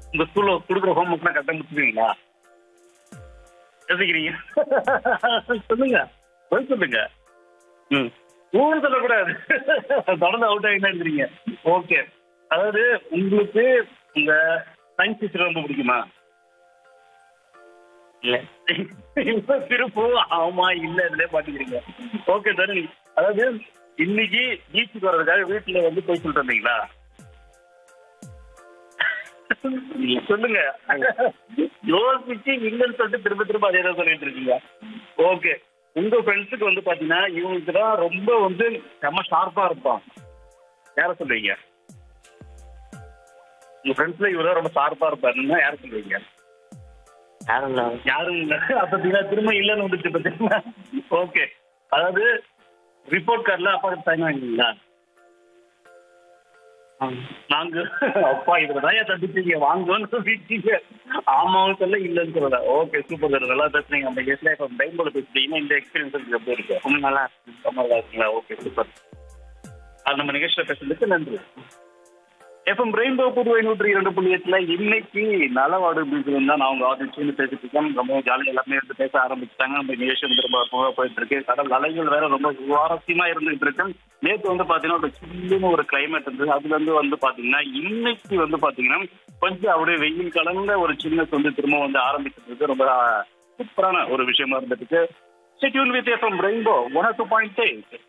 உங்க ஸ்கூல்ல கொடுக்குற ஹோம் ஒர்க்லாம் கரெக்டா முடிச்சுப்பீங்களா யோசிக்கிறீங்க சொல்லுங்க பதில் சொல்லுங்க ம் ஊர் சொல்லக்கூடாது தொடர்ந்து அவுட் ஆகினா இருக்கிறீங்க ஓகே அதாவது உங்களுக்கு உங்க சயின்ஸ் டீச்சர் ரொம்ப பிடிக்குமா இல்ல இப்ப திருப்பு ஆமா இல்ல இதுலயே பாத்துக்கிறீங்க ஓகே தருண் அதாவது இன்னைக்கு பீச்சுக்கு வர்றதுக்காக வீட்டுல வந்து போய் சொல்லிட்டு வந்தீங்களா சொல்லுங்க யோசிச்சு இல்லைன்னு சொல்லிட்டு திரும்ப திரும்ப அதே தான் சொல்லிட்டு இருக்கீங்க ஓகே உங்க ஃப்ரெண்ட்ஸுக்கு வந்து பாத்தீங்கன்னா இவங்களுக்கு தான் ரொம்ப வந்து செம்ம ஷார்ப்பா இருப்பான் யார சொல்றீங்க உங்க ஃப்ரெண்ட்ஸ்ல இவரு ரொம்ப ஷார்ப்பா இருப்பாருன்னா யார சொல்றீங்க யாரும் இல்ல யாரும் இல்ல அப்ப திரும்ப இல்லைன்னு வந்துச்சு பாத்தீங்களா ஓகே அதாவது ரிப்போர்ட் கார்டுல அப்பா சைன் வாங்கிங்களா வாங்க அப்பா இதுல தான் ஏன் தப்பிச்சீங்க வாங்குவோன்னு சொல்லிட்டீங்க ஆமாவும் சொல்ல இல்லைன்னு சொல்லல ஓகே சூப்பர் சார் நல்லா பேசுறீங்க நம்ம கேஸ்ல இப்போ டைம் போல பேசுறீங்கன்னா இந்த எக்ஸ்பீரியன்ஸ் எப்படி இருக்கு ரொம்ப நல்லா இருக்கு ரொம்ப நல்லா இருக்குங்களா ஓகே சூப்பர் அது நம்ம நிகழ்ச்சியில பேசுறதுக்கு நன்றி எஃப்எம் ரெயின்போ புதுவை நூற்றி இரண்டு புள்ளி எட்டுல இன்னைக்கு நலவாடு பீச்சில் தான் நான் உங்க ஆதிச்சுன்னு பேசிட்டு இருக்கேன் ரொம்ப ஜாலியாக எல்லாமே எடுத்து பேச ஆரம்பிச்சிட்டாங்க நம்ம நிகழ்ச்சி வந்து ரொம்ப அற்புதமா போயிட்டு இருக்கு கடல் அலைகள் வேற ரொம்ப சுவாரஸ்யமா இருந்துட்டு இருக்கு நேற்று வந்து பாத்தீங்கன்னா ஒரு சில்லுன்னு ஒரு கிளைமேட் இருந்தது அதுல இருந்து வந்து பாத்தீங்கன்னா இன்னைக்கு வந்து பாத்தீங்கன்னா கொஞ்சம் அப்படியே வெயில் கலந்த ஒரு சின்னஸ் வந்து திரும்ப வந்து ஆரம்பிச்சிருக்கு ரொம்ப சூப்பரான ஒரு விஷயமா இருந்துட்டு stay tuned with FM rainbow one two point eight